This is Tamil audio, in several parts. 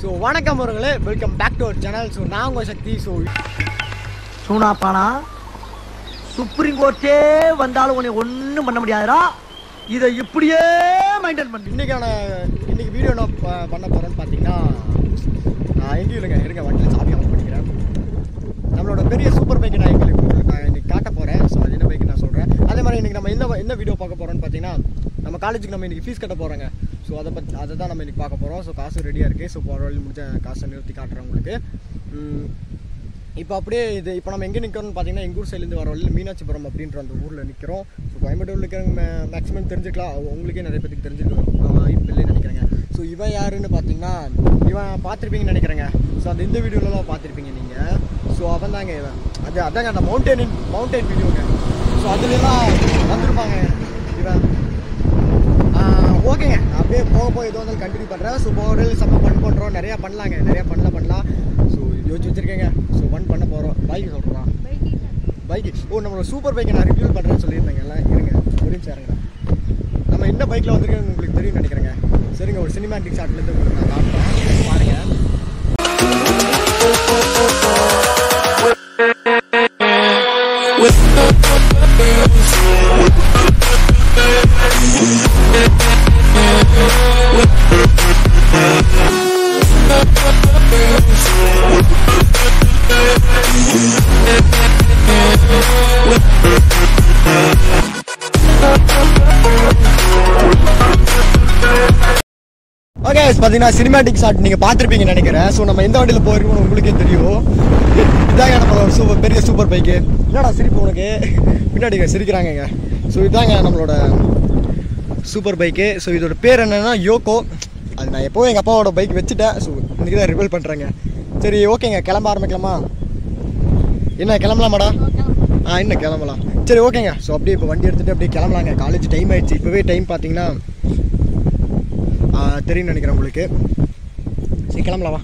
ஸோ வணக்கம் அவர்களே welcome back to our channel so நான் உங்கள் சக்தி ஸோ சூனாப்பானா சுப்ரீம் கோர்ட்டே வந்தாலும் உன்னை ஒன்றும் பண்ண முடியாதுடா இதை இப்படியே மெயின்டைன் பண்ணி இன்னைக்கான இன்னைக்கு வீடியோ நான் ப- பண்ண போகிறேன்னு பார்த்தீங்கன்னா நான் எங்கேயும் இல்லைங்க இருங்க வண்டியில் சாப்பி ஆஃப் பண்ணிக்கிறேன் நம்மளோட பெரிய சூப்பர் பைக்கை நான் எங்களுக்கு உங்களுக்கு நான் இன்னைக்கு காட்ட போகிறேன் ஸோ அது என்ன பைக் நான் சொல்கிறேன் அதே மாதிரி இன்னைக்கு நம்ம என்ன என்ன வீடியோ பார்க்க போகிறோம்னு பார்த்தீங்கன்னா நம்ம காலேஜுக்கு நம்ம இன்னைக்கு ஃபீஸ் கட்ட போகிறோங்க ஸோ அதை பற்றி அதை தான் நம்ம இன்னைக்கு பார்க்க போகிறோம் ஸோ காசு ரெடியாக இருக்குது ஸோ போகிற வழி முடிஞ்ச காசை நிறுத்தி காட்டுறேன் உங்களுக்கு உம், இப்போ அப்படியே இது இப்போ நம்ம எங்கே நிற்கிறோம்னு பார்த்தீங்கன்னா எங்கள் ஊர் சைட்லேருந்து வர வழியில் மீனாட்சிபுரம் அப்படின்ற அந்த ஊரில் நிற்கிறோம் ஸோ கோயம்புத்தூர்ல இருக்கிறவங்க மேக்ஸிமம் தெரிஞ்சுக்கலாம் அவங்க- உங்களுக்கே நிறைய பேருக்கு தெரிஞ்சிருக்கலாம் இப்போ இல்லைன்னு நினைக்கிறேங்க ஸோ இவன் யாருன்னு பார்த்தீங்கன்னா இவன் பார்த்துருப்பீங்கன்னு நினைக்கிறேங்க ஸோ அந்த இந்த வீடியோலலாம் பார்த்துருப்பீங்க நீங்கள் ஸோ அவன் தாங்க இவன் அது அதாங்க அந்த மவுண்டெயின் மவுண்டெயின் வீடியோங்க ஸோ அதுலலாம் வந்திருப்பாங்க இவன் ஆஹ் ஓகேங்க நான் அப்படியே போக போக எதுவும் வந்தாலும் கண்டினியூ பண்ணுறேன் ஸோ போகிற செம்ம ஃபன் பண்ணுறோம் நிறையா பண்ணலாங்க நிறையா பண்ணலாம் பண்ணலாம் ஸோ யோசிச்சு வச்சிருக்கேங்க ஸோ ஃபன் பண்ண போகிறோம் பைக் சொல்கிறான் பைக்கு ஓ நம்மளோட சூப்பர் பைக்கை நான் ரிவ்யூ பண்ணுறேன்னு சொல்லியிருந்தேங்கல்ல இருங்க ஒரு நிமிஷம் இருங்க நம்ம என்ன பைக்கில் வந்திருக்கேன்னு உங்களுக்கு தெரியும் நினைக்கிறேங்க சரிங்க ஒரு சினிமாட்டிக் ஷாட்லேருந்து உங்களுக்கு நான் காட்டுறேன் பாருங்க ஓகே பார்த்தீங்கன்னா சினிமாட்டிக் ஷாட் நீங்கள் பார்த்துருப்பீங்கன்னு நினைக்கிறேன் ஸோ நம்ம எந்த வண்டியில் போயிருக்கோம்னு உங்களுக்கே தெரியும் இதாங்க நம்மளோட சூப்பர் பெரிய சூப்பர் பைக்கு என்னடா சிரிப்பு உனக்கு பின்னாடி இங்க சிரிக்கிறாங்கங்க ஸோ இதாங்க நம்மளோட சூப்பர் பைக்கு ஸோ இதோட பேர் என்னன்னா யோகோ அது நான் எப்போவும் எங்கள் அப்பாவோட பைக் வச்சுட்டேன் ஸோ இன்றைக்கி தான் ரிவல் பண்ணுறேங்க சரி ஓகேங்க கிளம்ப ஆரம்பிக்கலாமா என்ன கிளம்பலாமாடா ஆ இன்னும் கிளம்பலாம் சரி ஓகேங்க ஸோ அப்படியே இப்போ வண்டி எடுத்துகிட்டு அப்படியே கிளம்பலாங்க காலேஜ் டைம் ஆயிடுச்சு இப்போவே டைம் பார்த்தீங்கன்னா ஆ, தெரியும்னு நினைக்கிறேன் உங்களுக்கு சரி கிளம்பலாம் வா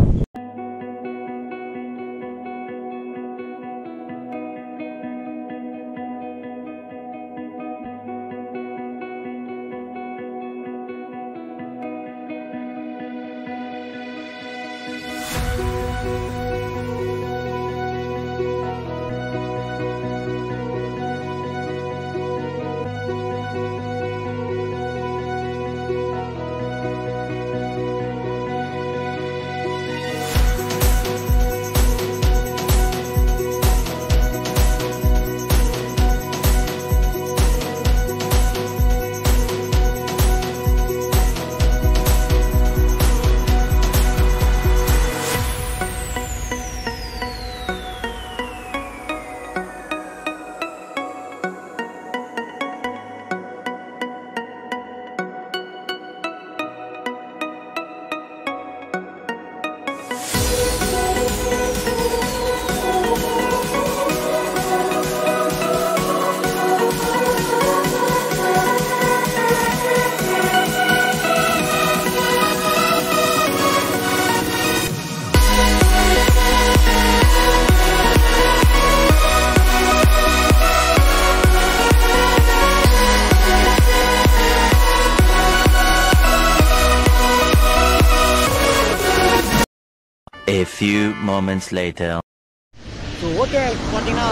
A few moments later. So okay பார்த்தீங்கன்னா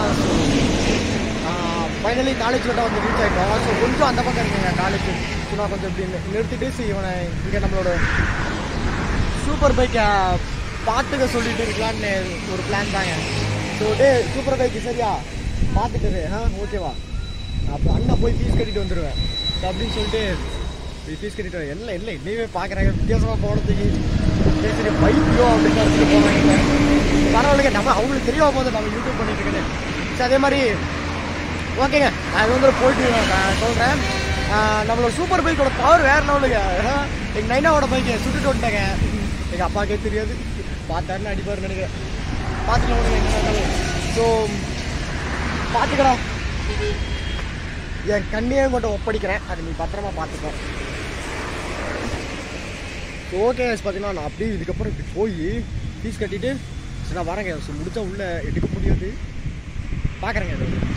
ஃபைனலி காலேஜில் தான் வந்து ரீச் ஆகிட்டோம் ஸோ கொஞ்சம் அந்த பக்கம் இருக்குங்க காலேஜ் ஸோ நான் கொஞ்சம் இப்படி நி- நிறுத்திட்டு ஸோ இவனை இங்கே நம்மளோட சூப்பர் பைக்கை பார்த்துக்க சொல்லிட்டு இருக்கலான்னு ஒரு பிளான் தாங்க ஸோ டே சூப்பர் பைக்கு சரியா பார்த்துட்டு ஆ ஓகேவா அப்போ அண்ணன் போய் ஃபீஸ் கட்டிட்டு வந்துடுவேன் ஸோ அப்படின்னு சொல்லிட்டு ஃபீஸ் கட்டிட்டு வரேன். இல்லை இல்லை இன்னுமே பார்க்குறாங்க வித்தியாசமாக போனதுக்கு சரி சரி பைக்கோ அப்படின்னு நினச்சிட்டு போவாங்க பரவாயில்லைங்க நம்ம அவங்களுக்கு தெரியாம போது நம்ம யூடியூப் பண்ணிட்டு இருக்கேன்னு ஸோ அதே மாதிரி ஓகேங்க நான் இது வந்து போயிட்டு நான் சொல்கிறேன் நம்மளோட சூப்பர் பைக்கோட பவர் வேற லெவலுங்க எங்கள் நைனாவோட பைக்கை சுட்டுட்டு வந்துட்டேங்க எங்கள் அப்பாக்கே தெரியாது பார்த்தாருன்னு அடிப்பாருன்னு நினைக்கிறேன் பார்த்துக்கலாம் விடுங்க என்ன நடந்தாலும் ஸோ பார்த்துக்கடா என் கண்ணியே மட்டும் ஒப்படைக்கிறேன் அதை நீ பத்திரமா பார்த்துக்கோ ஓகே பார்த்தீங்கன்னா நான் அப்படியே இதுக்கப்புறம் இப்படி போய் ஃபீஸ் கட்டிட்டு சரி நான் வரேங்க ஸோ முடிச்சா உள்ள எடுக்க முடியாது பார்க்குறேங்க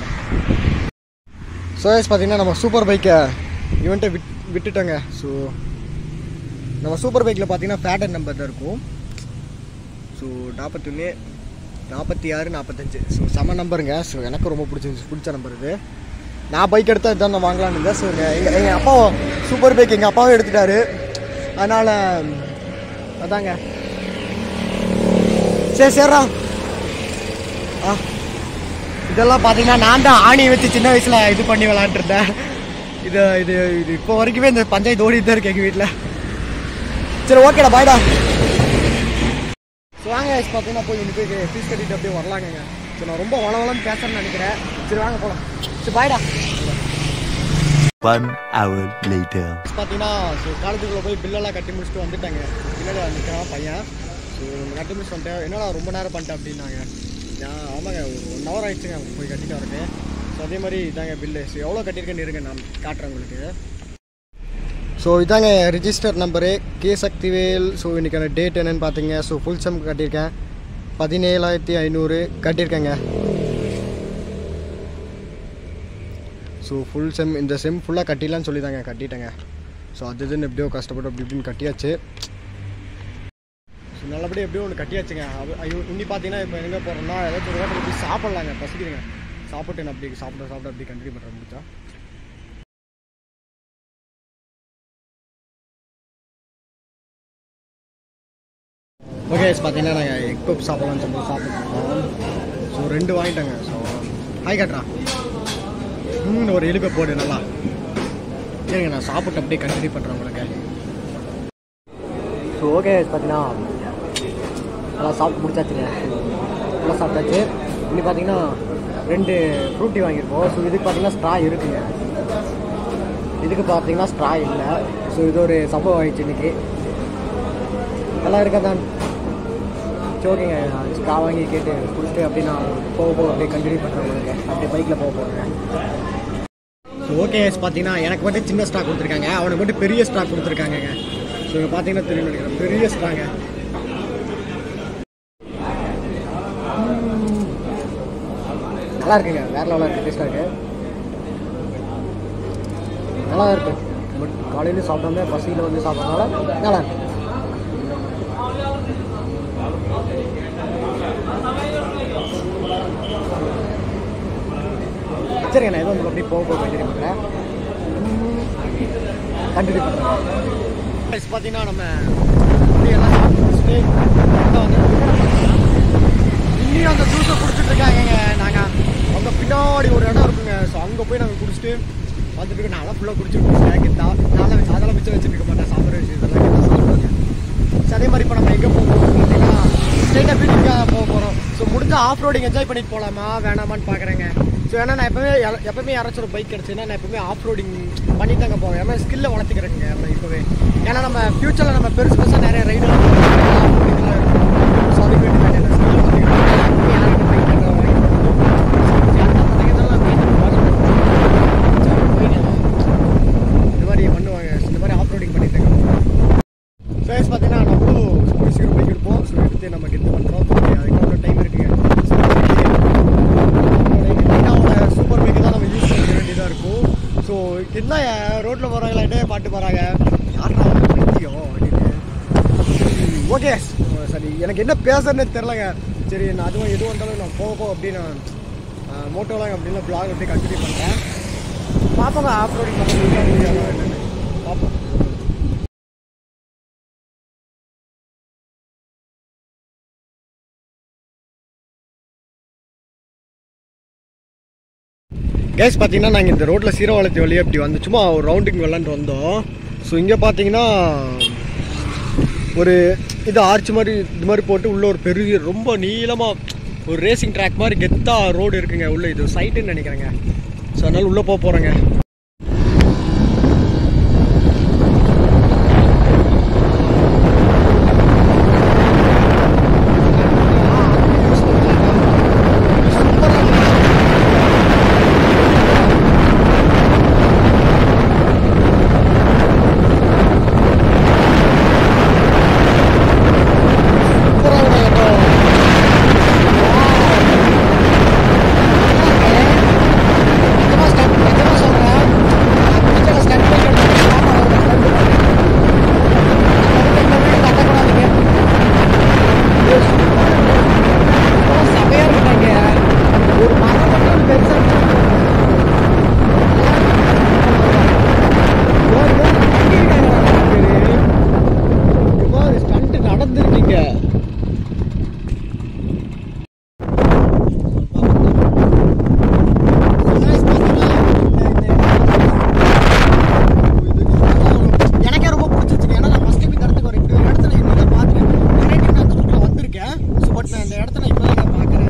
ஸோ பார்த்தீங்கன்னா நம்ம சூப்பர் பைக்கை இவன்ட்ட விட் விட்டுட்டோங்க ஸோ நம்ம சூப்பர் பைக்கில் பார்த்தீங்கன்னா ஃபேட்டர் நம்பர் தான் இருக்கும் ஸோ நாற்பத்தொன்று நாற்பத்தி ஆறு நாற்பத்தஞ்சு ஸோ செம நம்பருங்க ஸோ எனக்கு ரொம்ப பிடிச்சிருந்துச்சு பிடிச்ச நம்பர் இது நான் பைக் எடுத்தால் இதான் நான் வாங்கலான்னு இருந்தேன் ஸோ எங்கள் எங்கள் அப்பா சூப்பர் பைக் எங்கள் அப்பாவும் எடுத்துட்டாரு அதனால் அதாங்க சரி சரிடா ஆ இதெல்லாம் பார்த்தீங்கன்னா நான் தான் ஆணி வச்சு சின்ன வயசில் இது பண்ணி விளாண்டுருந்தேன் இது இது இது இப்போ வரைக்குமே இந்த பஞ்சாயத்து ஓடிட்டு தான் இருக்கு எங்கள் வீட்டில் சரி ஓகேடா பாய்டா ஸோ வாங்க guys, பார்த்தீங்கன்னா போய் இன்னைக்கு போய் ஃபீஸ் கட்டிட்டு அப்படியே வரலாங்க சரி நான் ரொம்ப வளவலன்னு பேசுறேன்னு நினைக்கிறேன் சரி வாங்க போகலாம் சரி பாய்டா One hour later. பார்த்தீங்கன்னா ஸோ காலேஜுக்குள்ளே போய் பில்லெல்லாம் கட்டி முடிச்சுட்டு வந்துட்டாங்க பின்னாடி நிற்கிறான் பையன் ஸோ கட்டி முடிச்சுட்டு வந்துட்டேன் என்னடா ரொம்ப நேரம் பண்ணிட்டேன் அப்படின்னாங்க நான் ஆமாங்க ஒரு ஒன் ஹவர் ஆயிடுச்சுங்க போய் கட்டிட்டு வரது ஸோ அதே மாதிரி இதாங்க பில்லு ஸோ எவ்வளோ கட்டியிருக்கேன்னு இருங்க நான் காட்டுறேன் உங்களுக்கு ஸோ இதாங்க register number K Sakthivel so இன்றைக்கான டேட் என்னன்னு பார்த்தீங்க ஸோ ஃபுல் செம் கட்டியிருக்கேன் பதினேழாயிரத்தி ஐநூறு கட்டியிருக்கேங்க ஸோ ஃபுல் செம் இந்த செம் ஃபுல்லாக கட்டிடலான்னு சொல்லி தாங்க கட்டிட்டேங்க ஸோ அது இதுன்னு எப்படியோ கஷ்டப்பட்டு அப்படி இப்படின்னு கட்டியாச்சு ஸோ நல்லபடியாக எப்படியோ ஒன்று கட்டியாச்சுங்க அது ஐயோ இன்னி பார்த்தீங்கன்னா இப்போ எங்கே போகிறோம்னா ஏதாச்சும் ஒரு ஹோட்டலில் போய் சாப்பிட்லாங்க பசிக்குதுங்க சாப்பிட்டு நான் அப்படி சாப்பிட சாப்பிட அப்படி கண்டினியூ பண்ணுறேன் முடிச்சா ஓகே பார்த்தீங்கன்னா நாங்கள் எக் பப் சாப்பிட்லான்னு சொல்லி சாப்பிட்ருக்கோம் ஸோ ரெண்டு வாங்கிட்டேங்க ஸோ ஹாய் கட்டுறா ம் ஒரு எலுப்பை போடு நல்லா சரிங்க நான் சாப்பிட்டு அப்படியே கண்டினியூ பண்ணுறேன் உங்களுக்கு ஸோ ஓகே பார்த்தீங்கன்னா நல்லா சாப்பிட்டு முடிச்சாச்சுங்க நல்லா சாப்பிட்டாச்சு இன்னி பார்த்தீங்கன்னா ரெண்டு ஃப்ரூட்டி வாங்கியிருக்கோம் ஸோ இதுக்கு பார்த்தீங்கன்னா ஸ்ட்ரா இருக்குங்க இதுக்கு பார்த்தீங்கன்னா ஸ்ட்ரா இல்லை ஸோ இது ஒரு சம்பவம் ஆயிடுச்சு இன்னைக்கு நல்லா இருக்கா தான் சரி ஓகேங்க ஸ்ட்ரா வாங்கி கேட்டு குடிச்சிட்டு அப்படியே நான் போக போக அப்படியே கண்டினியூ பண்ணுறேன் உங்களுக்கு அப்படியே பைக்கில் போக போகிறேன் ஸோ ஓகே பார்த்தீங்கன்னா எனக்கு மட்டும் சின்ன ஸ்டாக் கொடுத்துருக்காங்க அவனுக்கு மட்டும் பெரிய ஸ்டாக் கொடுத்துருக்காங்கங்க ஸோ இங்கே பார்த்தீங்கன்னா தெரியும் நினைக்கிறேன் பெரிய ஸ்டாங்க நல்லா இருக்குங்க வேற லெவலாக இருக்குது டேஸ்ட்டாக இருக்கு நல்லா தான் இருக்கு பட் காலையில் சாப்பிடாம பசியில் வந்து சாப்பிட்றதுனால நல்லா இருக்கு சரிங்க நான் எதுவும் உங்களுக்கு அப்படியே போக போக கண்டினியூ பண்ணுறேன் கண்டினியூ பண்ணுறேன் பார்த்தீங்கன்னா நம்ம அப்படியே எல்லாம் சாப்பிட்டு முடிச்சுட்டு உள்ள வந்து இன்னும் அந்த ஜூஸை குடிச்சிட்டு இருக்காங்க நாங்கள் அங்கே பின்னாடி ஒரு இடம் இருக்குங்க ஸோ அங்கே போய் நாங்கள் குடிச்சிட்டு வந்துட்டு இருக்கோம் நான்லாம் ஃபுல்லாக குடிச்சிட்டு இருக்கேன் நான்லாம் வச்சு அதெல்லாம் வச்சு வச்சுட்டு இருக்க மாட்டேன் சாப்பிட்ற விஷயம் இதெல்லாம் கேட்டால் சாப்பிடுவாங்க ஸோ அதே மாதிரி இப்போ நம்ம எங்கே போக போகிறோம் பார்த்தீங்கன்னா ஸ்ட்ரெயிட்டாக பீச்சுக்காக போக போகிறோம் ஸோ முடிஞ்ச ஆஃப் ரோடிங் என்ஜாய் பண்ணிட்டு போகலாமா வேணாமான்னு பார்க்குறேங்க ஸோ ஏன்னா நான் எப்பவுமே எ- எப்பவுமே யாராச்சும் ஒரு பைக் கிடச்சுன்னா நான் எப்பவுமே ஆஃப் ரோடிங் பண்ணி தாங்க போவேன் ஏன்னா ஸ்கில்லை வளர்த்துக்கிறேங்க அப்புறம் இப்போவே ஏன்னா நம்ம ஃப்யூச்சரில் நம்ம பெருசு பெருசாக நிறைய ரைடு ஆஃப் ரோடிங்லாம் இருக்கும் ஸோ அதுக்கு வேண்டி நான் என்ன skill வளர்த்துக்கிறேன் எப்பவுமே யாராச்சும் bike இருந்தா வாங்கி கொடுக்கணும். So, யாருன்னா பார்த்தீங்கன்னா வீட்டுக்கு வாசல் சரி, போயிட்டு இந்த மாதிரி பண்ணுவாங்க இந்த மாதிரி ஆஃப் ரோடிங் பண்ணிட்டு இருக்காங்க ஃபேஸ் பார்த்தீங்கன்னா நம்மளும் கூடி சீக்கிரம் பைக் எடுப்போம் ஸோ எடுத்து நம்ம கெட்டு பண்ணுறோம் அதுக்கு டைம் இருக்குங்க என்னோட சூப்பர் பைக்கு தான் நம்ம யூஸ் பண்ண வேண்டியதாக இருக்கும் ஸோ என்ன ரோட்டில் போகிறாங்களாட்டே பாட்டு போகிறாங்க யாரா பைத்தியம் அப்படின்னு ஓகே சரி எனக்கு என்ன பேசுறதுனே தெரிலங்க சரி நான் அதுவும் எதுவும் வந்தாலும் நான் போக போக அப்படி நான் மோட்டோலாம் அப்படின்னு பிளாக் அப்படியே கண்டினியூ பண்ணுறேன் பார்ப்போங்க ஆஃப் ரோடிங் பண்ண முடியுமா முடியாதா என்னன்னு பார்ப்போம் கேஸ் பார்த்தீங்கன்னா நாங்கள் இந்த ரோட்டில் சீரவாளத்தி வழியாக இப்படி வந்து சும்மா ஒரு ரவுண்டுக்கு விளாண்டு வந்தோம் ஸோ இங்கே பார்த்தீங்கன்னா ஒரு இது ஆர்ச் மாதிரி இது மாதிரி போட்டு உள்ள ஒரு பெரிய ரொம்ப நீளமாக ஒரு ரேசிங் ட்ராக் மாதிரி கெத்தா ரோடு இருக்குங்க உள்ள இது சைட்டுன்னு நினைக்கிறேங்க ஸோ அதனால உள்ளே போக போகிறேங்க நிஜமா சொல்றேன் இருக்கு எனக்கே ரொம்ப பிடிச்சிருச்சு ஏன்னா நான் ஃபர்ஸ்ட் டைம் இந்த இடத்துக்கு ஒரு ரெண்டு இடத்துல இன்னும் பார்த்துருக்கேன் நிறைய டைம் நான் அந்த ரூட்ல வந்திருக்கேன் ஸோ பட் நான் இந்த இடத்துல இப்போ தான் பார்க்குறேன்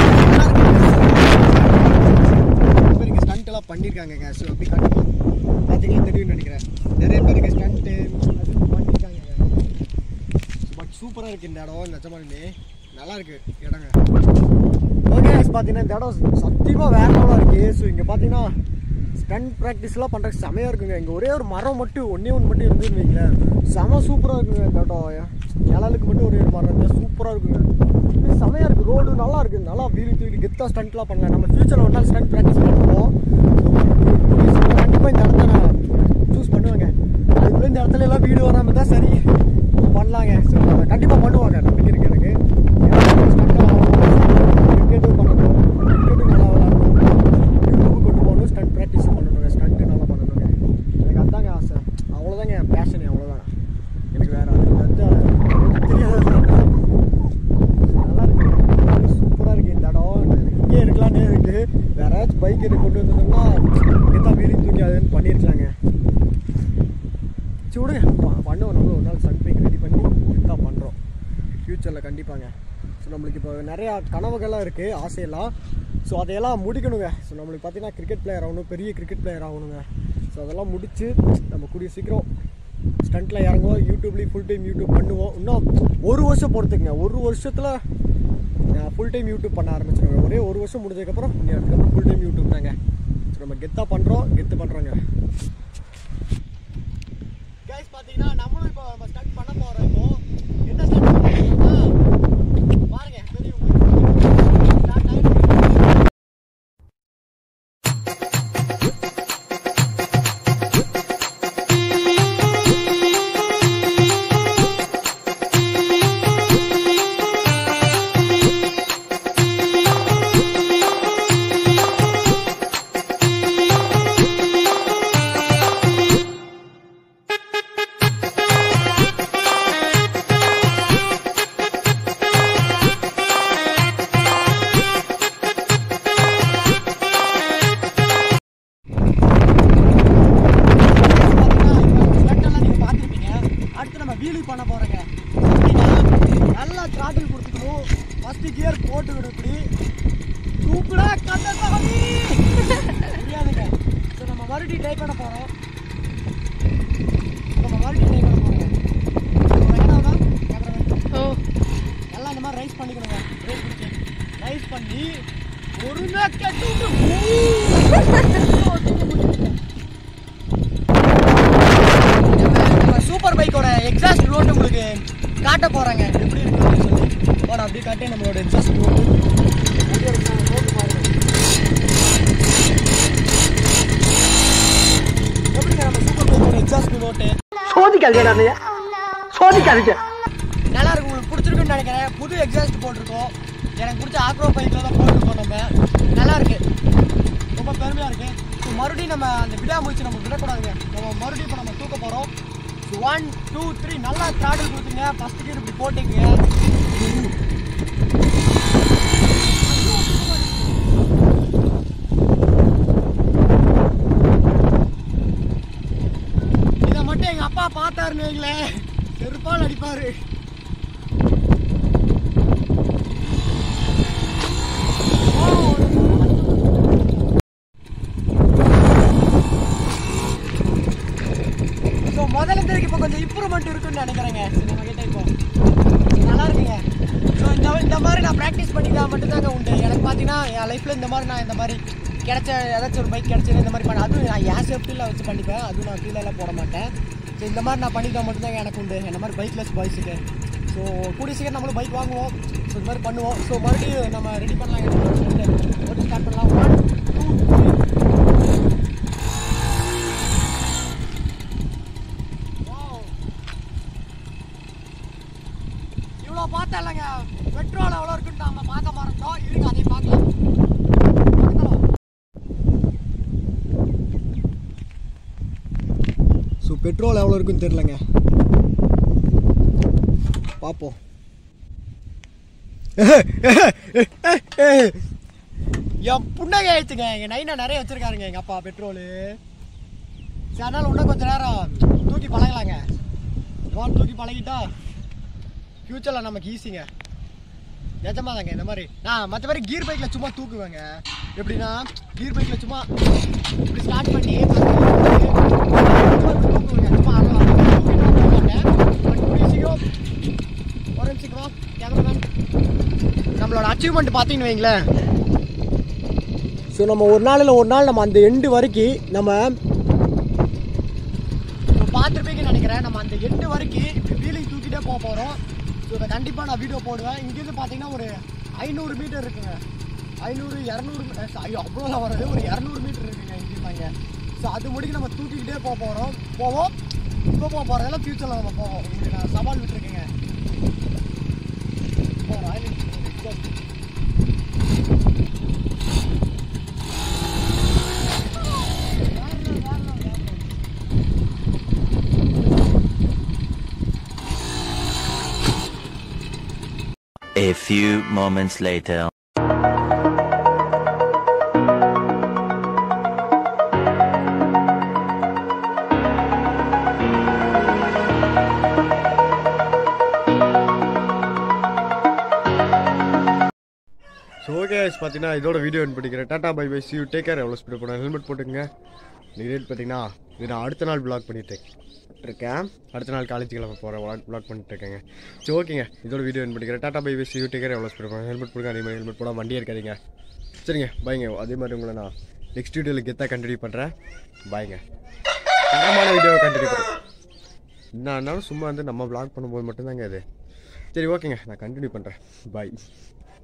பேருக்கு ஸ்டண்ட் எல்லாம் பண்ணியிருக்காங்க ஸோ அப்படி கண்டிப்பாக பார்த்தீங்கன்னா தெரியும்னு நினைக்கிறேன் நிறைய பேருக்கு ஸ்டண்ட்டு அது பண்ணியிருக்காங்க பட் சூப்பராக இருக்குது இந்த இடம் நிஜமாலுமே நல்லா இருக்கு இடங்க ஓகே பார்த்தீங்கன்னா இந்த இடம் சத்தியமாக வேற லெவலாக இருக்குது ஸோ இங்கே பார்த்தீங்கன்னா ஸ்டண்ட் ப்ராக்டிஸ்லாம் பண்ணுறதுக்கு செமையாக இருக்குங்க இங்கே ஒரே ஒரு மரம் மட்டும் ஒன்றே ஒன்று மட்டும் இருந்துன்னு வைங்களேன் செம சூப்பராக இருக்குங்க இந்த இடம் நிழலுக்கு மட்டும் ஒரே ஒரு மரம் இருந்தால் சூப்பராக இருக்குங்க இது செமையாக இருக்குது ரோடு நல்லா இருக்குது நல்லா வீடு தூக்கி கெத்தாக ஸ்டண்ட்லாம் பண்ணலாம் நம்ம ஃபியூச்சரில் ஒரு நாள் ஸ்டண்ட் ப்ராக்டிஸ் பண்ணுவோம் கண்டிப்பாக இந்த இடத்த நான் சூஸ் பண்ணுவேங்க அதுக்குள்ளே இந்த இடத்துல எல்லாம் வீடு வராமல் தான் சரி பண்ணலாங்க ஸோ கண்டிப்பாக பண்ணுவாங்க நம்பிக்கை இருக்கு எனக்கு கிரிக்கெட்டும் பண்ணணும் கிரிக்கெட்டும் நல்லா விளாடணும் யூடியூப் கொண்டு போகணும் ஸ்டண்ட் ப்ராக்டிஸும் பண்ணணுங்க ஸ்டண்ட்டு நல்லா பண்ணணுங்க எனக்கு அதாங்க ஆசை அவ்வளோதாங்க என் பேஷனே அவ்வளோதான் எனக்கு வேறு அது வந்து தெரியாது நல்லா இருக்கு சூப்பராக இருக்குது இந்த இடம் இங்கே இருக்கலான்னே இருக்குது வேற ஏதாச்சும் பைக் எனக்கு கொண்டு வந்திருந்தோம்னா எதான் வீடு தூக்கி அதுன்னு பண்ணியிருக்கலாங்க சரி விடுங்க ப- பண்ணுவோம் நம்மளும் ஒரு நாள் ஸ்டண்ட் பைக் ரெடி பண்ணி தான் பண்ணுறோம் ஃப்யூச்சரில் கண்டிப்பாங்க ஸோ நம்மளுக்கு இப்போ நிறையா கனவுகள்லாம் இருக்குது ஆசையெல்லாம் ஸோ அதையெல்லாம் முடிக்கணுங்க ஸோ நம்மளுக்கு பார்த்தீங்கன்னா கிரிக்கெட் பிளேயர் ஆகணும் பெரிய கிரிக்கெட் பிளேயர் ஆகணுங்க ஸோ அதெல்லாம் முடித்து நம்ம கூடிய சீக்கிரம் ஸ்டண்ட்டில் இறங்குவோம் யூடியூப்லேயும் ஃபுல் டைம் யூடியூப் பண்ணுவோம் இன்னும் ஒரு வருஷம் பொறுத்துக்குங்க ஒரு வருஷத்தில் ஃபுல் டைம் யூடியூப் பண்ண ஆரம்பிச்சிருவேன் ஒரே ஒரு வருஷம் முடிஞ்சதுக்கப்புறம் இனி அதுக்கப்புறம் ஃபுல் டைம் யூடியூப் தாங்க ஸோ நம்ம கெத்தாக பண்ணுறோம் கெத்து பண்ணுறோங்க கைஸ் பார்த்தீங்கன்னா நம்மளும் இப்போ நம்ம ஸ்டண்ட் பண்ண போகிறோம் இப்போ என்ன ஸ்டண்ட் பண்ணுறோம்னா பாருங்க தெரியும் உங்களுக்கு. Start ஆயிடுச்சு. அடுத்து நம்ம வீலி பண்ண போறோங்க எப்படின்னா, நல்லா throttle கொடுத்துக்கணும் ஃபர்ஸ்ட் கியர் போட்டு விடும் இப்படி தூக்குடா கந்தசாமி புரியாதுங்க ஸோ நம்ம மறுபடியும் ட்ரை பண்ண போறோம் நம்ம மறுபடியும் ட்ரை பண்ண போறோம் என்னன்னா கேமரா எல்லாம் இந்த மாதிரி ரைஸ் பண்ணிக்கணுங்க பிரேக் பிடிச்சி ரைஸ் பண்ணி பொறுமையாக கட்டி சூப்பர் பைக்கோட எக்ஸாஸ்ட் ரோட் உங்களுக்கு காட்ட போறாங்க எப்படி இருக்கு அப்படின்னு சொல்லி போட அப்படியே காட்டி நம்மளோட எக்ஸாஸ்ட் ரோடு எப்படிங்க நம்ம சூப்பர் பைக்கோட எக்ஸாஸ்ட் ரோட்டு சோதிக்காதீங்க நானு சோதிக்காதீங்க நல்லா இருக்கு உங்களுக்கு பிடிச்சிருக்குன்னு நினைக்கிறேன் புது எக்ஸாஸ்ட் போட்டிருக்கோம் எனக்கு பிடிச்ச ஆக்ரோ பைக்கில் தான் போட்டிருக்கோம் நம்ம நல்லா இருக்கு ரொம்ப பெருமையாக இருக்கு ஸோ மறுபடியும் நம்ம அந்த விடாமுயற்சி நம்ம விடக்கூடாதுங்க நம்ம மறுபடியும் இப்போ நம்ம தூக்க போகிறோம் ஸோ ஒன் டூ த்ரீ நல்லா த்ராடல் கொடுத்துங்க ஃபஸ்ட்டு கீர் இப்படி போட்டுங்க இதை மட்டும் எங்கள் அப்பா பார்த்தாருன்னு வைங்களேன் செருப்பால் அடிப்பாரு ஸோ முதல்ல இருந்ததுக்கு இப்போ கொஞ்சம் இம்ப்ரூவ்மெண்ட் இருக்குன்னு நினைக்கிறேங்க சரி, நம்ம கிட்ட இப்போ நல்லா இருக்குங்க ஸோ இந்த இந்த மாதிரி நான் ப்ராக்டிஸ் பண்ணிக்கலாம் மட்டும்தாங்க உண்டு எனக்கு பார்த்தீங்கன்னா என் லைஃப்பில் இந்த மாதிரி நான் இந்த மாதிரி கிடைச்ச ஏதாச்சும் ஒரு பைக் கிடைச்சது இந்த மாதிரி பண்ண அதுவும் நான் என் சேஃப்டியில் வச்சு பண்ணிப்பேன் அதுவும் நான் கீழே எல்லாம் போட மாட்டேன் ஸோ இந்த மாதிரி நான் பண்ணிக்கலாம் மட்டும்தாங்க எனக்கு உண்டு இந்த மாதிரி பைக்லெஸ் பாய்ஸுக்கு ஸோ கூடிய சீக்கிரம் நம்மளும் பைக் வாங்குவோம் ஸோ இந்த மாதிரி பண்ணுவோம் ஸோ மறுபடியும் நம்ம ரெடி பண்ணலாம் ஓட்டு ஸ்டார்ட் பண்ணலாம் ஒன் டூ த்ரீ இவ்வளோ பார்த்தா இல்லைங்க பெட்ரோல் எவ்வளோ இருக்குன்னு நம்ம பார்க்க மறந்தோம் இருங்க அதையும் பார்க்கலாம் பார்க்கலாம். ஸோ பெட்ரோல் எவ்வளோ இருக்குன்னு தெரிலங்க பார்ப்போம் என் புண்ணகை ஆயிடுச்சுங்க எங்க நைனா நிறைய வச்சிருக்காருங்க எங்க அப்பா பெட்ரோலு சரி அதனால இன்னும் கொஞ்ச நேரம் தூக்கி பழகலாங்க இதுவான் தூக்கி பழகிட்டா ஃப்யூச்சரில் நமக்கு ஈஸிங்க நிஜமாதாங்க இந்த மாதிரி நான் மற்றபடி கீர் பைக்கில் சும்மா தூக்குவேங்க எப்படின்னா கீர் பைக்கில் சும்மா இப்படி ஸ்டார்ட் பண்ணி தூக்குவேங்க சும்மா ஆடலாம் தூக்கிட்டு போக மாட்டேன் பட் கூடிய சீக்கிரம் ஒரு நிமிஷம் கேமராமேன் நம்மளோட அச்சீவ்மெண்ட் பார்த்தீங்கன்னு வைங்களேன் ஸோ நம்ம ஒரு நாள் இல்லை ஒரு நாள் நம்ம அந்த எண்டு வரைக்கும் நம்ம இப்போ பார்த்துருப்பீங்கன்னு நினைக்கிறேன் நம்ம அந்த எண்டு வரைக்கும் இப்படி வீலிங் தூக்கிட்டே போக போகிறோம் ஸோ இதை கண்டிப்பாக நான் வீடியோ போடுவேன் இங்கேருந்து பார்த்தீங்கன்னா ஒரு ஐநூறு மீட்டர் இருக்குங்க ஐநூறு இரநூறு ஐயோ அவ்வளோலாம் வராது ஒரு இரநூறு மீட்டர் இருக்குங்க இங்கேருந்தாங்க ஸோ அது முடிக்கு நம்ம தூக்கிக்கிட்டே போக போகிறோம் போவோம் இப்போ போக போகிறதெல்லாம் ஃப்யூச்சரில் நம்ம போவோம் உங்களுக்கு நான் சவால் விட்டுருக்கேங்க இப்போ Royal Enfield A few moments later. So okay பார்த்தீங்கன்னா இதோட வீடியோ என் பண்ணிக்கிறேன் டாடா bye bye see you take care எவ்வளோ ஸ்பீட் போனேன் ஹெல்மெட் போட்டுக்கங்க நீ ரேட் பார்த்தீங்கன்னா இது நான் அடுத்த நாள் பிளாக் பண்ணிட்டு இருக்கேன் அடுத்த நாள் காலேஜ் கிளம்ப போகிறேன் பிளாக் பிளாக் பண்ணிட்டு இருக்கேங்க சரி ஓகேங்க இதோட வீடியோ என் பண்ணிக்கிறேன் டாடா bye bye see you take care எவ்வளோ ஸ்பீட் போனேன் ஹெல்மெட் போடுங்க அதே மாதிரி ஹெல்மெட் போடாம வண்டியே இருக்காதீங்க சரிங்க பாய்ங்க அதே மாதிரி உங்களை நான் நெக்ஸ்ட் வீடியோவில் கெத்தாக கண்டினியூ பண்ணுறேன் பாய்ங்க தரமான வீடியோவை கண்டினியூ பண்ணுறேன் என்னன்னாலும் சும்மா வந்து நம்ம vlog பண்ணும்போது மட்டும்தாங்க அது சரி ஓகேங்க நான் கண்டினியூ பண்ணுறேன் பாய்